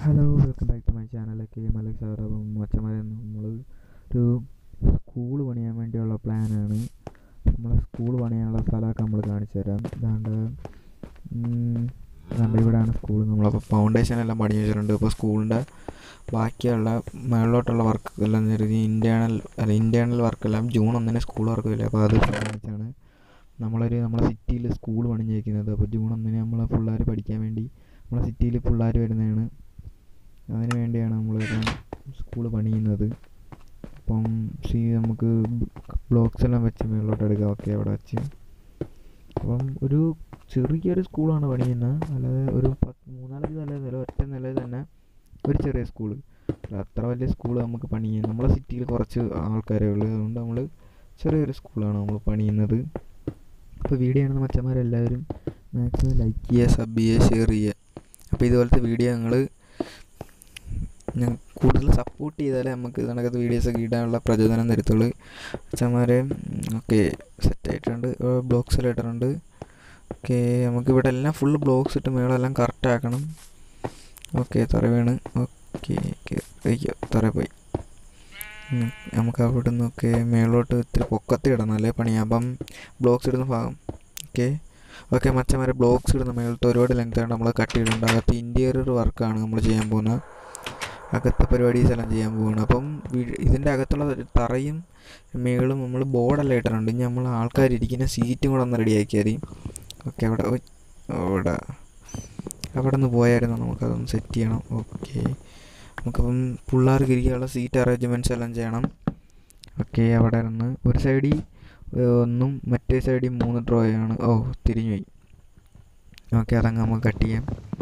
hello welcome back to my ചാനലൊക്കെ Malak sir അപ്പം മച്ചന്മാരെ നമ്മൾ ഒരു സ്കൂൾ പണിയാൻ വേണ്ടിയുള്ള പ്ലാനാണ് നമ്മളെ സ്കൂൾ പണിയാനുള്ള സ്ഥലമൊക്കെ നമ്മൾ കാണിച്ചു തരാം ഇതാണ്ട് ഉം, ഇതാണ്ട് ഇവിടെയാണ് സ്കൂൾ നമ്മളപ്പോൾ ഫൗണ്ടേഷൻ എല്ലാം പണി വെച്ചിട്ടുണ്ട് ഇപ്പോൾ സ്കൂളിൻ്റെ ബാക്കിയുള്ള മുകളിലോട്ടുള്ള വർക്ക് എല്ലാം കരുതി ഇൻറ്റേണൽ അല്ല ഇൻറ്റേണൽ വർക്കെല്ലാം ജൂൺ ഒന്നിന് സ്കൂൾ വർക്ക് ഇല്ല അപ്പോൾ അത് കാണിച്ചാണ് നമ്മളൊരു നമ്മളെ സിറ്റിയിൽ സ്കൂൾ പണിഞ്ഞേക്കുന്നത് അപ്പോൾ ജൂൺ ഒന്നിന് നമ്മളെ പിള്ളേർ പഠിക്കാൻ വേണ്ടി നമ്മളെ സിറ്റിയിൽ പിള്ളേർ വരുന്നതാണ് അതിന് വേണ്ടിയാണ് നമ്മളിപ്പം സ്കൂൾ പണിയുന്നത് അപ്പം സി നമുക്ക് ബ്ലോക്സ് എല്ലാം വെച്ച് മുകളിലോട്ട് എടുക്കാം ഓക്കെ അവിടെ വെച്ച് അപ്പം ഒരു ചെറിയൊരു സ്കൂളാണ് പണിയുന്നത് അല്ലാതെ ഒരു പത്ത് മൂന്നാലഞ്ച് നില നില ഒറ്റ നിലയിൽ തന്നെ ഒരു ചെറിയ സ്കൂൾ അത്ര വലിയ സ്കൂൾ നമുക്ക് പണിയാം നമ്മളെ സിറ്റിയിൽ കുറച്ച് ആൾക്കാരേ ഉള്ളൂ അതുകൊണ്ട് നമ്മൾ ചെറിയൊരു സ്കൂളാണ് നമ്മൾ പണിയുന്നത് അപ്പോൾ വീഡിയോ കാണുന്ന മച്ചന്മാരെല്ലാവരും മാക്സിമം ലൈക്ക് ചെയ്യുക സബ് ചെയ്യുക ഷെയർ ചെയ്യുക അപ്പോൾ ഇതുപോലത്തെ വീഡിയോ ഞങ്ങൾ ഞാൻ കൂടുതൽ സപ്പോർട്ട് ചെയ്താലേ നമുക്ക് കണക്കത്തെ വീഡിയോസൊക്കെ ഇടാനുള്ള പ്രചോദനം തരത്തുള്ളൂ അച്ഛന്മാരെ ഓക്കെ സെറ്റായിട്ടുണ്ട് ബ്ലോക്സ് എല്ലാം ഇട്ടിട്ടുണ്ട് ഓക്കെ നമുക്ക് ഇവിടെ എല്ലാം ഫുൾ ബ്ലോക്സ് ഇട്ട് മേളെല്ലാം കറക്റ്റ് ആക്കണം ഓക്കെ തറ വീണ് ഓക്കെ അയ്യോ തറ പോയി ഉം, നമുക്ക് അവിടെ നിന്നൊക്കെ മേളോട്ട് ഇത്തിരി പൊക്കത്തി ഇടണം അല്ലേ പണിയാം അപ്പം ബ്ലോക്സ് ഇടുന്ന ഭാഗം ഓക്കെ ഓക്കെ മച്ചന്മാരെ ബ്ലോക്സ് ഇടുന്ന മേളത്തെ ഒരുപാട് ലെങ്ത് ആണ് നമ്മൾ കട്ട് ചെയ്തിട്ടുണ്ട് അകത്ത് ഇൻറ്റീരിയർ വർക്കാണ് നമ്മൾ ചെയ്യാൻ പോകുന്നത് അകത്തെ പരിപാടീസ് എല്ലാം ചെയ്യാൻ പോവുകയാണ് അപ്പം വീ- ഇതിൻ്റെ അകത്തുള്ള തറയും മേളും നമ്മൾ ബോർഡെല്ലാം ഇട്ടിട്ടുണ്ട് ഇനി നമ്മൾ ആൾക്കാരിരിക്കുന്ന സീറ്റും കൂടെ ഒന്ന് റെഡിയാക്കിയാൽ മതി ഓക്കെ അവിടെ ഓയ്, അവിടെ അവിടെ നിന്ന് പോയായിരുന്നു നമുക്കതൊന്ന് സെറ്റ് ചെയ്യണം ഓക്കെ നമുക്കപ്പം പിള്ളേർക്ക് ഇരിക്കാനുള്ള സീറ്റ് അറേഞ്ച്മെൻറ്റ്സ് എല്ലാം ചെയ്യണം ഓക്കെ അവിടെ നിന്ന് ഒരു സൈഡിൽ ഒന്നും മറ്റേ സൈഡിൽ മൂന്ന് ഡ്രോ ആണ് ഓ തിരിഞ്ഞു പോയി ഓക്കെ അതങ്ങ് നമുക്ക് കട്ട് ചെയ്യാം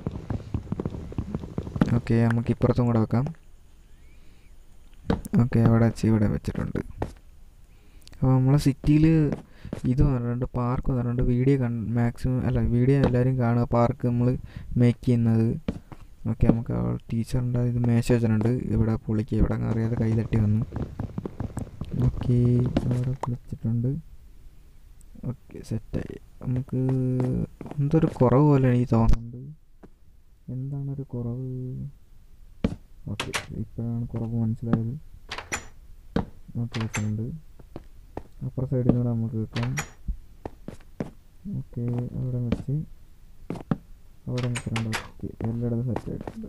ഓക്കെ നമുക്ക് ഇപ്പുറത്തും കൂടെ വെക്കാം ഓക്കെ അവിടെ വെച്ച് ഇവിടെ വെച്ചിട്ടുണ്ട് അപ്പോൾ നമ്മളെ സിറ്റിയിൽ ഇത് പറഞ്ഞിട്ടുണ്ട് പാർക്ക് പറഞ്ഞിട്ടുണ്ട് വീഡിയോ കൺ മാക്സിമം അല്ല വീഡിയോ എല്ലാവരും കാണുക പാർക്ക് നമ്മൾ മേക്ക് ചെയ്യുന്നത് ഓക്കെ നമുക്ക് ആ ടീച്ചറിൻ്റെ ഇത് മേശ വെച്ചിട്ടുണ്ട് ഇവിടെ പുള്ളിക്ക് ഇവിടെ അങ്ങ് അറിയാതെ കൈ തട്ടി വന്നു ഓക്കെ അവിടെ വിളിച്ചിട്ടുണ്ട് ഓക്കെ സെറ്റായി നമുക്ക് എന്തൊരു കുറവ് പോലെ എനിക്ക് തോന്നുന്നുണ്ട് എന്താണൊരു കുറവ് ഓക്കെ ഇപ്പോഴാണ് കുറവ് മനസ്സിലായത് ഓക്കെ വെച്ചിട്ടുണ്ട് അപ്പുറ സൈഡിൽ നിന്ന് നമുക്ക് വെക്കാം ഓക്കെ അവിടെ വെച്ച് അവിടെ വെച്ചിട്ടുണ്ട് ഓക്കെ എല്ലായിടത്തും സെറ്റ് ആയിട്ടുണ്ട്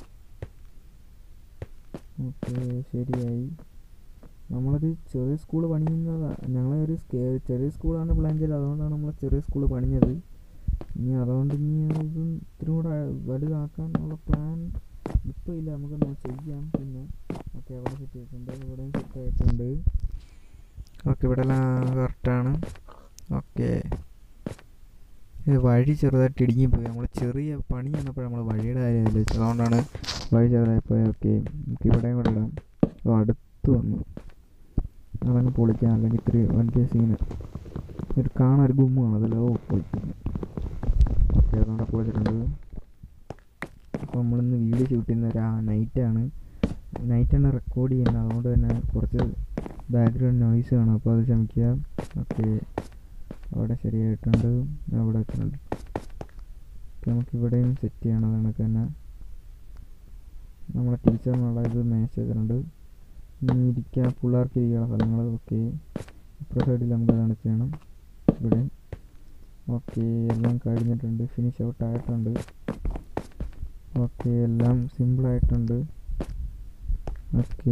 ഓക്കെ ശരിയായി നമ്മളൊരു ചെറിയ സ്കൂൾ പണിയുന്നതാണ് ഞങ്ങളൊരു സ്കേ ചെറിയ സ്കൂളാണ് പ്ലാൻ ചെയ്തത് അതുകൊണ്ടാണ് നമ്മൾ ചെറിയ സ്കൂൾ പണിഞ്ഞത് ഇനി അതുകൊണ്ട് ഇനി ഇത് ഇത്തിരി കൂടെ വലുതാക്കാനുള്ള പ്ലാൻ ഇപ്പോൾ ഇല്ല നമുക്കൊന്ന് ചെയ്യാം പിന്നെ ഓക്കെ അവിടെ സെറ്റ് ചെയ്തിട്ടുണ്ട് ഇവിടെയും സെറ്റ് ആയിട്ടുണ്ട് ഓക്കെ ഇവിടെ എല്ലാം കറക്റ്റാണ് ഓക്കെ ഇത് വഴി ചെറുതായിട്ട് ഇടുങ്ങിപ്പോയി നമ്മൾ ചെറിയ പണി വന്നപ്പോൾ നമ്മൾ വഴിയുടെ കാര്യം ആലോചിച്ചത് അതുകൊണ്ടാണ് വഴി ചെറുതായിപ്പോയി ഓക്കെ നമുക്ക് ഇവിടെയും കൂടെ ഇടാം ഓ അടുത്ത് വന്നു അതങ്ങ് പൊളിക്കാം അല്ലെങ്കിൽ ഇത്തിരി വലിയ സീന് ഒരു കാണാൻ ഒരു ഗുമ്മാണ് അതിൽ ഓ പൊളിക്കുന്നു ഓക്കെ അതുകൊണ്ട് പൊളിച്ചിട്ടുണ്ട് അപ്പോൾ നമ്മളിന്ന് വീഡിയോ ഷൂട്ട് ചെയ്യുന്ന ഒരു നൈറ്റാണ് നൈറ്റാണ് റെക്കോർഡ് ചെയ്യുന്നത് അതുകൊണ്ട് തന്നെ കുറച്ച് ബാക്ക്ഗ്രൗണ്ട് നോയ്സ് കാണും അപ്പോൾ അത് ക്ഷമിക്കുക ഓക്കെ അവിടെ ശരിയായിട്ടുണ്ട് അവിടെ വെച്ചിട്ടുണ്ട് ഓക്കെ നമുക്ക് ഇവിടെയും സെറ്റ് ചെയ്യണം കണക്ക് തന്നെ നമ്മളെ ടീച്ചറിനുള്ള ഇത് മേശ വെച്ചിട്ടുണ്ട് ഇനി ഇരിക്കാൻ പിള്ളേർക്ക് ഇരിക്കാനുള്ള സ്ഥലങ്ങൾ ഓക്കെ ഇപ്പുറ സൈഡിൽ നമുക്ക് അതാണ് ചെയ്യണം ഇവിടെ ഓക്കെ എല്ലാം കഴിഞ്ഞിട്ടുണ്ട് ഫിനിഷ് ഔട്ട് ആയിട്ടുണ്ട് ഓക്കെ എല്ലാം സിമ്പിളായിട്ടുണ്ട് ഓക്കെ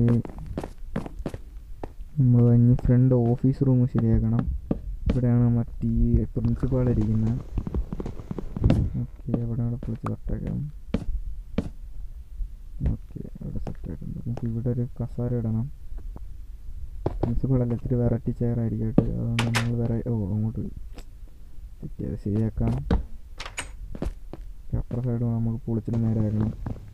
നമ്മൾ ഇനി ഫ്രണ്ട് ഓഫീസ് റൂം ശരിയാക്കണം ഇവിടെയാണ് മറ്റേ പ്രിൻസിപ്പാൾ ഇരിക്കുന്നത് ഓക്കെ അവിടെ അവിടെ പൊളിച്ച് കറക്റ്റാക്കാം ഓക്കെ അവിടെ സെറ്റായിട്ടുണ്ട് നമുക്ക് ഇവിടെ ഒരു കസാര ഇടണം പ്രിൻസിപ്പാളല്ല ഇത്തിരി വെറൈറ്റി ചെയർ ആയിരിക്കട്ടെ അതുകൊണ്ട് നമ്മൾ വേറെ ഓ അങ്ങോട്ട് സെറ്റ് ചെയ്ത് ശരിയാക്കാം അപ്പുറ സൈഡ് നമുക്ക് പൊളിച്ചിട്ട് നേരെ ആക്കണം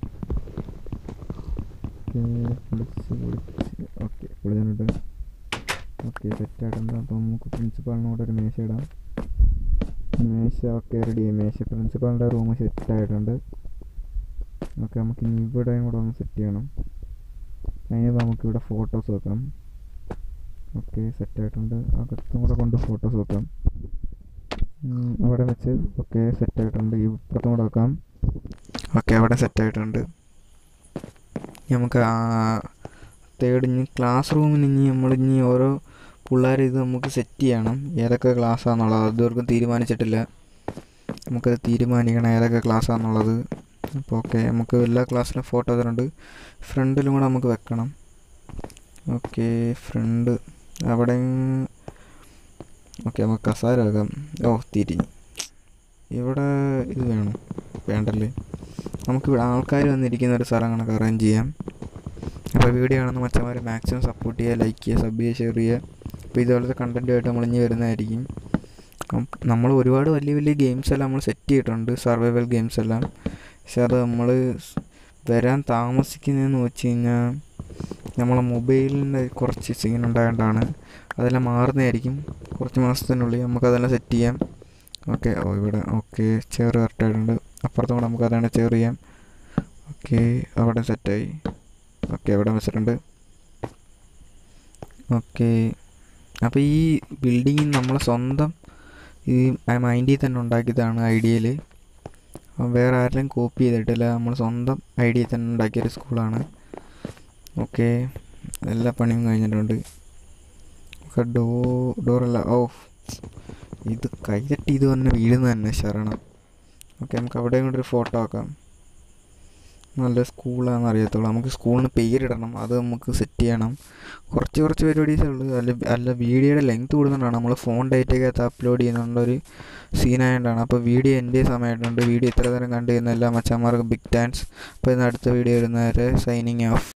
ഓക്കെ പൊളിച്ച് പൊളിച്ച് ഓക്കെ പൊളിച്ചിട്ടുണ്ട് ഓക്കെ സെറ്റായിട്ടുണ്ട് അപ്പോൾ നമുക്ക് പ്രിൻസിപ്പാളിനോട് ഒരു മേശ ഇടാം മേശ ഓക്കെ റെഡി മേശ പ്രിൻസിപ്പാളിൻ്റെ റൂം സെറ്റായിട്ടുണ്ട് ഓക്കെ നമുക്ക് ഇനി ഇവിടെയും കൂടെ ഒന്ന് സെറ്റ് ചെയ്യണം അതിന് നമുക്കിവിടെ ഫോട്ടോസ് വെക്കാം ഓക്കെ സെറ്റായിട്ടുണ്ട് അകത്തും കൂടെ കൊണ്ട് ഫോട്ടോസ് വെക്കാം ഉം, അവിടെ വെച്ച് ഓക്കെ സെറ്റായിട്ടുണ്ട് ഇപ്പുറത്തും കൂടെ വെക്കാം ഓക്കെ അവിടെ സെറ്റായിട്ടുണ്ട് നമുക്ക് തേർഡ് ഇനി ക്ലാസ് റൂമിന് ഇനി നമ്മൾ ഇനി ഓരോ പിള്ളേർ ഇത് നമുക്ക് സെറ്റ് ചെയ്യണം ഏതൊക്കെ ക്ലാസ്സാണെന്നുള്ളത് അതുവരെക്കും തീരുമാനിച്ചിട്ടില്ല നമുക്കത് തീരുമാനിക്കണം ഏതൊക്കെ ക്ലാസ്സാണെന്നുള്ളത് അപ്പോൾ ഓക്കെ നമുക്ക് എല്ലാ ക്ലാസ്സിലും ഫോട്ടോ തരുന്നുണ്ട് ഫ്രണ്ടിലും കൂടെ നമുക്ക് വെക്കണം ഓക്കെ ഫ്രണ്ട് അവിടെ ഓക്കെ നമുക്ക് കസാര വെക്കാം ഓ തിരിഞ്ഞ് ഇവിടെ ഇത് വേണം വേണ്ടല്ലേ നമുക്കിവിടെ ആൾക്കാർ വന്നിരിക്കുന്ന ഒരു സ്ഥലം കണക്ക് അറേഞ്ച് ചെയ്യാം അപ്പോൾ വീഡിയോ കാണുന്ന മച്ചന്മാരെ മാക്സിമം സപ്പോർട്ട് ചെയ്യുക ലൈക്ക് ചെയ്യുക സബ് ചെയ്യുക ഷെയർ ചെയ്യുക അപ്പോൾ ഇതുപോലത്തെ കണ്ടൻറ്റുമായിട്ട് നമ്മൾ ഇനി വരുന്നതായിരിക്കും നമ്മൾ ഒരുപാട് വലിയ വലിയ ഗെയിംസ് എല്ലാം നമ്മൾ സെറ്റ് ചെയ്തിട്ടുണ്ട് സർവൈവൽ ഗെയിംസ് എല്ലാം പക്ഷെ അത് നമ്മൾ വരാൻ താമസിക്കുന്നതെന്ന് വെച്ച് കഴിഞ്ഞാൽ നമ്മളെ മൊബൈലിൻ്റെ കുറച്ച് സീൻ ഉണ്ടായതുകൊണ്ടാണ് അതെല്ലാം മാറുന്നതായിരിക്കും കുറച്ച് മാസത്തിനുള്ളിൽ നമുക്കതെല്ലാം സെറ്റ് ചെയ്യാം ഓക്കെ ഓ ഇവിടെ ഓക്കെ ചെയർ കറക്റ്റായിട്ടുണ്ട് അപ്പുറത്തും കൂടെ നമുക്ക് അതാണ് ചെയർ ചെയ്യാം ഓക്കെ അവിടെ സെറ്റായി ഓക്കെ അവിടെ വെച്ചിട്ടുണ്ട് ഓക്കെ അപ്പോൾ ഈ ബിൽഡിങ് നമ്മൾ സ്വന്തം ഈ മൈൻഡിൽ തന്നെ ഉണ്ടാക്കിയതാണ് ഐഡിയയിൽ വേറെ ആരെങ്കിലും കോപ്പി ചെയ്തിട്ടില്ല നമ്മൾ സ്വന്തം ഐഡിയയിൽ തന്നെ ഉണ്ടാക്കിയൊരു സ്കൂളാണ് ഓക്കെ എല്ലാ പണിയും കഴിഞ്ഞിട്ടുണ്ട് ഒക്കെ ഡോ ഡോറല്ല ഓ ഇത് കൈതട്ടി ഇത് തന്നെ വീഴുന്ന തന്നെ ശരണം ഓക്കെ നമുക്ക് അവിടെ കൊണ്ടൊരു ഫോട്ടോ ആക്കാം നല്ല സ്കൂളാണെന്ന് അറിയത്തുള്ളൂ നമുക്ക് സ്കൂളിന് പേരിടണം അത് നമുക്ക് സെറ്റ് ചെയ്യണം കുറച്ച് കുറച്ച് പരിപാടീസേ ഉള്ളൂ അല്ല അല്ല വീഡിയോയുടെ ലെങ്ത് കൂടുന്നതുകൊണ്ടാണ് നമ്മൾ ഫോൺ ഡേറ്റയ്ക്കകത്ത് അപ്ലോഡ് ചെയ്യുന്നതുകൊണ്ടൊരു സീനായതുകൊണ്ടാണ് അപ്പോൾ വീഡിയോ എൻ്റെ സമയമായിട്ടുണ്ട് വീഡിയോ ഇത്ര നേരം കണ്ടു തരുന്ന എല്ലാ മച്ചന്മാർക്കും ബിഗ് താങ്ക്സ് അപ്പോൾ ഇന്ന് അടുത്ത വീഡിയോ വരുന്നവരെ സൈനിങ് ഓഫ്